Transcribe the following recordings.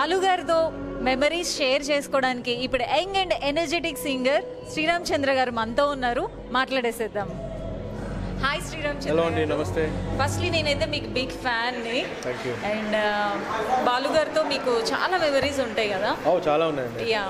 బాలు గారితో memories share చేసుకోవడానికి ఇప్పుడు young and energetic singer Sriram Chandra గారు మనతో ఉన్నారు మాట్లాడేసేద్దాం హాయ్ శ్రీరామ్ హలో చంద్ర అండి నమస్తే ఫస్ట్లీ నేనైతే మీకు బిగ్ ఫ్యాన్ని థ్యాంక్ యూ అండ్ బాలు గారితో మీకు చాలా మెమరీస్ ఉంటాయి కదా ఓ చాలా ఉన్నాయండి యా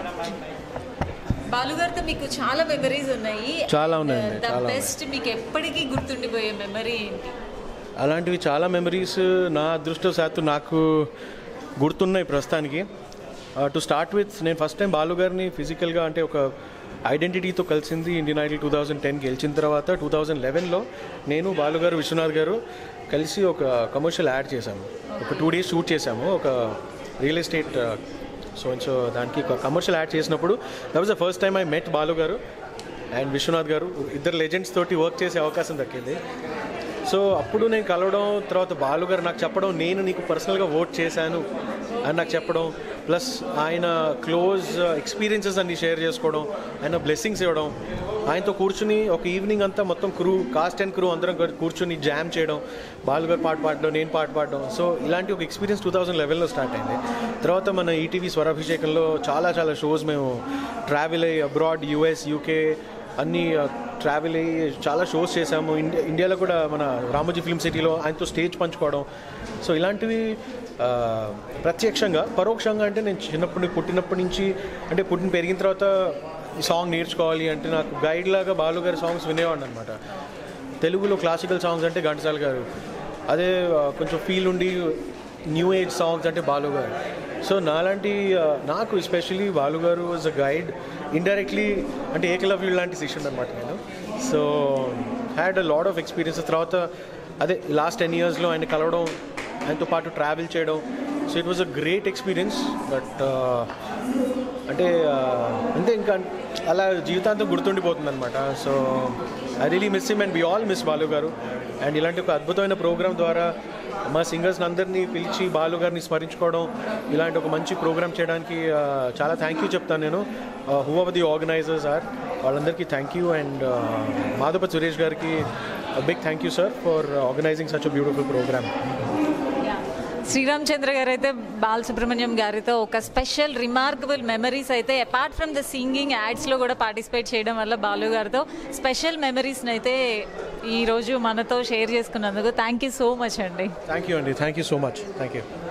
బాలు గారితో మీకు చాలా మెమరీస్ ఉన్నాయి చాలా ఉన్నాయండి, ద చాలా బెస్ట్ మీకు ఎప్పటికీ గుర్తుండిపోయే మెమరీ ఏంటి అలాంటివి చాలా మెమరీస్ నా అదృష్టవశాత్తు నాకు గుర్తున్నాయి ప్రస్తుతానికి టు స్టార్ట్ విత్ నేను ఫస్ట్ టైం బాలు గారిని ఫిజికల్గా అంటే ఒక ఐడెంటిటీతో కలిసింది Indian Idol two thousand ten గెలిచిన తర్వాత టూ థౌజండ్ లెవెన్లో నేను బాలు గారు విశ్వనాథ్ గారు కలిసి ఒక కమర్షియల్ యాడ్ చేశాము ఒక టూ డేస్ షూట్ చేశాము ఒక రియల్ ఎస్టేట్ సో సో దానికి ఒక కమర్షియల్ యాడ్ చేసినప్పుడు that was the first time I met Balu గారు అండ్ విశ్వనాథ్ గారు ఇద్దరు లెజెండ్స్ తోటి వర్క్ చేసే అవకాశం దక్కింది సో అప్పుడు నేను కలవడం తర్వాత బాలు గారు నాకు చెప్పడం నేను నీకు పర్సనల్గా ఓట్ చేశాను అని నాకు చెప్పడం ప్లస్ ఆయన క్లోజ్ ఎక్స్పీరియన్సెస్ అన్ని షేర్ చేసుకోవడం ఆయన బ్లెస్సింగ్స్ ఇవ్వడం ఆయనతో కూర్చుని ఒక ఈవినింగ్ అంతా మొత్తం క్రూ కాస్ట్ అండ్ క్రూ అందరం కలిసి కూర్చుని జామ్ చేయడం బాలు గారు పాట పాడడం నేను పాట పాడడం సో ఇలాంటి ఒక ఎక్స్పీరియన్స్ టూ థౌజండ్ లెవెన్లో స్టార్ట్ అయింది తర్వాత మన ఈటీవీ స్వరాభిషేకంలో చాలా చాలా షోస్ మేము ట్రావెల్ అయ్యి అబ్రాడ్ యూఎస్ యూకే అన్ని ట్రావెల్ అయ్యి చాలా షోస్ చేశాము ఇండియా ఇండియాలో కూడా మన రామోజీ ఫిల్మ్ సిటీలో ఆయనతో స్టేజ్ పంచుకోవడం సో ఇలాంటివి ఆ, ప్రత్యక్షంగా పరోక్షంగా అంటే నేను చిన్నప్పటి పుట్టినప్పటి నుంచి అంటే పుట్టిన పెరిగిన తర్వాత ఈ సాంగ్ నేర్చుకోవాలి అంటే నాకు గైడ్ లాగా బాలు గారి సాంగ్స్ వినేవాడిని అనమాట తెలుగులో క్లాసికల్ సాంగ్స్ అంటే ఘంటసాల గారు అదే ఆ, కొంచెం ఫీల్ ఉండి న్యూ ఏజ్ సాంగ్స్ అంటే బాలు గారు సో నాలాంటి ఆ, నాకు ఎస్పెషలీ బాలు గారు వాజ్ అ గైడ్ ఇండైరెక్ట్లీ అంటే ఏకలవ్యు లాంటి శిష్యుడు అనమాట నేను so had a lot of experiences తర్వాత అదే లాస్ట్ టెన్ ఇయర్స్లో ఆయన కలవడం ఆయనతో పాటు ట్రావెల్ చేయడం so it was a great experience but అంటే ఆ, అంతే ఇంకా అలా జీవితాంతం గుర్తుండిపోతుంది అనమాట so I really miss him and we all miss Balu గారు అండ్ ఇలాంటి ఒక అద్భుతమైన ప్రోగ్రామ్ ద్వారా మా సింగర్స్ అందరినీ పిలిచి బాలు గారిని స్మరించుకోవడం ఇలాంటి ఒక మంచి ప్రోగ్రామ్ చేయడానికి ఆ, చాలా థ్యాంక్ యూ చెప్తాను నేను who are the organisers are వాళ్ళందరికీ thank you and Madhavapathi Suresh గారికి big thank you sir for organising such a beautiful programme Sriram Chandra గారు అయితే బాలసుబ్రహ్మణ్యం గారితో ఒక స్పెషల్ రిమార్కబుల్ మెమరీస్ అయితే అపార్ట్ ఫ్రమ్ ద సింగింగ్ యాడ్స్లో కూడా పార్టిసిపేట్ చేయడం వల్ల బాలు గారితో స్పెషల్ మెమరీస్ని అయితే ఈరోజు మనతో షేర్ చేసుకున్నందుకు థ్యాంక్ యూ సో మచ్ అండి థ్యాంక్ యూ అండి thank you so much thank you